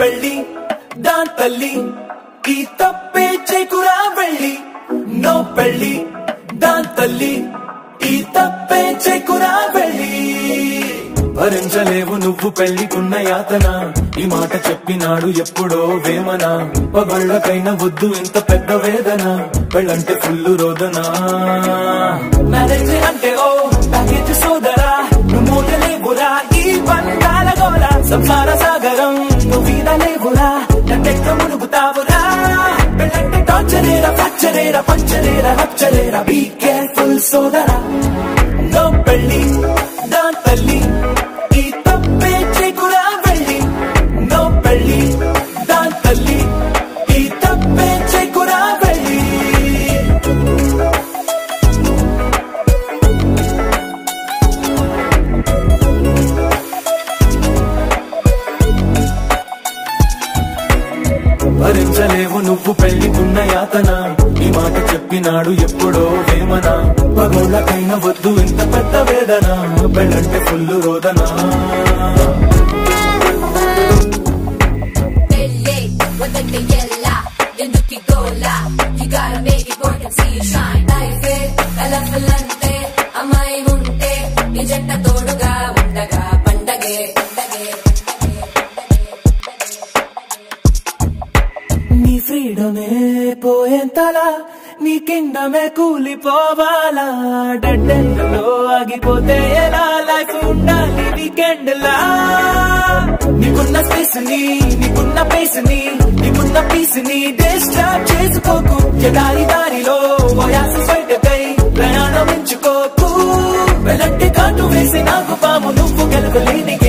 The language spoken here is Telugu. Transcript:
పెళ్ళి దాన్ తల్లి ఈ తప్పే చేకురా వెళ్ళి నో పెళ్ళి దాన్ తల్లి ఈ తప్పే చేకురా వెళ్ళి భరించలేవు నువ్వు పెళ్లికున్న యాతన ఈ మాట చెప్పినాడు ఎప్పుడో వేమన పగళ్ళకైనా వద్దు ఇంత పెద్ద వేదన పెళ్ళంటే ఫుల్ రోదన మ్యారేజ్ అంటే ఓ ప్యాకేజ్ సోదరా నువ్వు మూడలేవురా ఈ బంధాల గోల సంసార సాగరం నువ్వు వీడలేవురా నన్నెక్క మునుగుతావురా పెళ్ళంటే టార్చరేరా ఫ్రాక్చరేరా పంచరేరా రప్చరేరా బీ కేర్ఫుల్ సోదరా నో పెళ్ళి దాన్ తల్లి ఈ తప్పే చేకురా వెళ్ళి నో పెళ్ళి దాన్ తల్లి ఈ తప్పే చేకురా వెళ్ళి భరించలేవు నువ్వు పెళ్లికున్న యాతన ఈ మాట చెప్పినాడు ఎప్పుడో వేమన పగోళ్ళకైనా వద్దు ఇంత పెద్ద వేదన పెళ్ళంటే ఫుల్ రోదన పెళ్ళే వద్దంటే ఎల్లా ఎందుకు ఈ గోల You gotta make it work and see you shine Life A colourful అంటే అమ్మాయి ఉంటే నీ జంట తోడుగా ఉండగా పండగే పండగే నీ ఫ్రీడమే పోయేంతలా నీ కిండమే కూలిపోవాలా డెడ్ ఎండ్లో ఆగిపోతే ఎలా లైఫ్ ఉండాలి వీకెండ్ లా నీకున్న స్పేస్ ని నీకున్న పేస్ ని నీకున్న పీస్ ని డిస్టర్బ్ చేసుకోకు ఎదారి దారిలో వయాస బయటకై ప్రయాణం ఎంచుకోకు వెళ్ళంటే కాటు వేసి నాకు పాము నువ్వు గెలవలేని